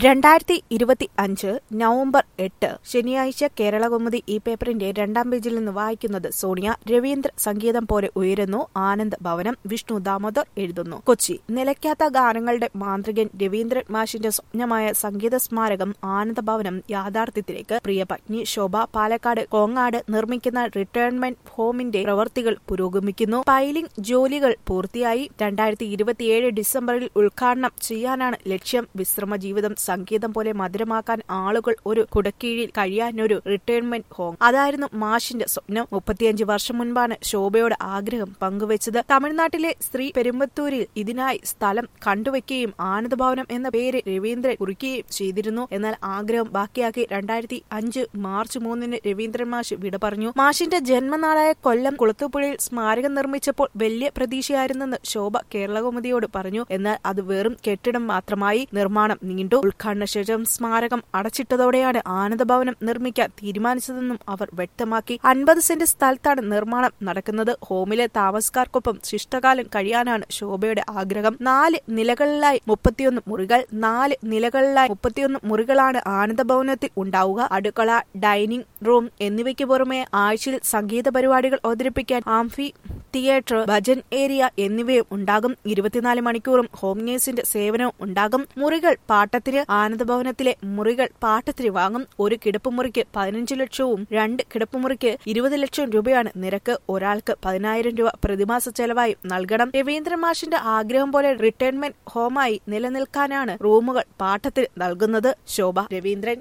രണ്ടായിരത്തി ഇരുപത്തി അഞ്ച് നവംബർ എട്ട് ശനിയാഴ്ച കേരളകൗമുദി ഈ പേപ്പറിന്റെ രണ്ടാം പേജിൽ നിന്ന് വായിക്കുന്നത് സോണിയ രവീന്ദ്ര സംഗീതം പോലെ ഉയരുന്നു ആനന്ദ് ഭവനം വിഷ്ണു ദാമോദർ എഴുതുന്നു കൊച്ചി നിലയ്ക്കാത്ത ഗാനങ്ങളുടെ മാന്ത്രികൻ രവീന്ദ്രൻ മാഷിന്റെ സ്വപ്നമായ സംഗീത സ്മാരകം ആനന്ദ ഭവനം യാഥാർത്ഥ്യത്തിലേക്ക് പ്രിയ പത്നി ശോഭ പാലക്കാട് കോങ്ങാട് നിർമ്മിക്കുന്ന റിട്ടയർമെന്റ് ഹോമിന്റെ പ്രവർത്തികൾ പുരോഗമിക്കുന്നു പൈലിംഗ് ജോലികൾ പൂർത്തിയായി രണ്ടായിരത്തി ഇരുപത്തിയേഴ് ഡിസംബറിൽ ഉദ്ഘാടനം ചെയ്യാനാണ് ലക്ഷ്യം വിശ്രമ ജീവിതം സംഗീതം പോലെ മധുരമാക്കാൻ ആളുകൾ ഒരു കുടക്കീഴിൽ കഴിയാനൊരു റിട്ടയർമെന്റ് ഹോം അതായിരുന്നു മാഷിന്റെ സ്വപ്നം മുപ്പത്തിയഞ്ച് വർഷം മുൻപാണ് ശോഭയുടെ ആഗ്രഹം പങ്കുവച്ചത് തമിഴ്നാട്ടിലെ സ്ത്രീ പെരുമ്പത്തൂരിൽ ഇതിനായി സ്ഥലം കണ്ടുവെക്കുകയും ആനന്ദഭവനം എന്ന പേര് രവീന്ദ്രൻ കുറിക്കുകയും ചെയ്തിരുന്നു എന്നാൽ ആഗ്രഹം ബാക്കിയാക്കി രണ്ടായിരത്തി അഞ്ച് മാർച്ച് മൂന്നിന് രവീന്ദ്രൻ മാഷ് വിട പറഞ്ഞു മാഷിന്റെ ജന്മനാളായ കൊല്ലം കുളത്തുപുഴയിൽ സ്മാരകം നിർമ്മിച്ചപ്പോൾ വലിയ പ്രതീക്ഷയായിരുന്നെന്ന് ശോഭ കേരളകൗമുദിയോട് പറഞ്ഞു എന്നാൽ അത് വെറും കെട്ടിടം മാത്രമായി നിർമ്മാണം നീണ്ടു ഉദ്ഘാടന ശേഷം സ്മാരകം അടച്ചിട്ടതോടെയാണ് ആനന്ദഭവനം നിർമ്മിക്കാൻ തീരുമാനിച്ചതെന്നും അവർ വ്യക്തമാക്കി അൻപത് സെന്റ് സ്ഥലത്താണ് നിർമ്മാണം നടക്കുന്നത് ഹോമിലെ താമസക്കാർക്കൊപ്പം ശിഷ്ടകാലം കഴിയാനാണ് ശോഭയുടെ ആഗ്രഹം നാല് നിലകളിലായി മുപ്പത്തിയൊന്ന് മുറികൾ നാല് നിലകളിലായി മുപ്പത്തിയൊന്ന് മുറികളാണ് ആനന്ദഭവനത്തിൽ ഉണ്ടാവുക അടുക്കള ഡൈനിങ് റൂം എന്നിവയ്ക്ക് പുറമെ ആഴ്ചയിൽ സംഗീത പരിപാടികൾ അവതരിപ്പിക്കാൻ ആംഫി തിയേറ്റർ ഭജൻ ഏരിയ എന്നിവയും ഉണ്ടാകും ഇരുപത്തിനാല് മണിക്കൂറും ഹോം നേഴ്സിന്റെ സേവനവും ഉണ്ടാകും മുറികൾ പാട്ടത്തിന് ആനന്ദഭവനത്തിലെ മുറികൾ പാട്ടത്തിന് വാങ്ങും ഒരു കിടപ്പുമുറിക്ക് പതിനഞ്ച് ലക്ഷവും രണ്ട് കിടപ്പുമുറിക്ക് ഇരുപത് ലക്ഷം രൂപയാണ് നിരക്ക് ഒരാൾക്ക് പതിനായിരം രൂപ പ്രതിമാസ ചെലവായി നൽകണം രവീന്ദ്ര മാഷിന്റെ ആഗ്രഹം പോലെ റിട്ടയർമെന്റ് ഹോമായി നിലനിൽക്കാനാണ് റൂമുകൾ പാട്ടത്തിന് നൽകുന്നത് ശോഭ രവീന്ദ്രൻ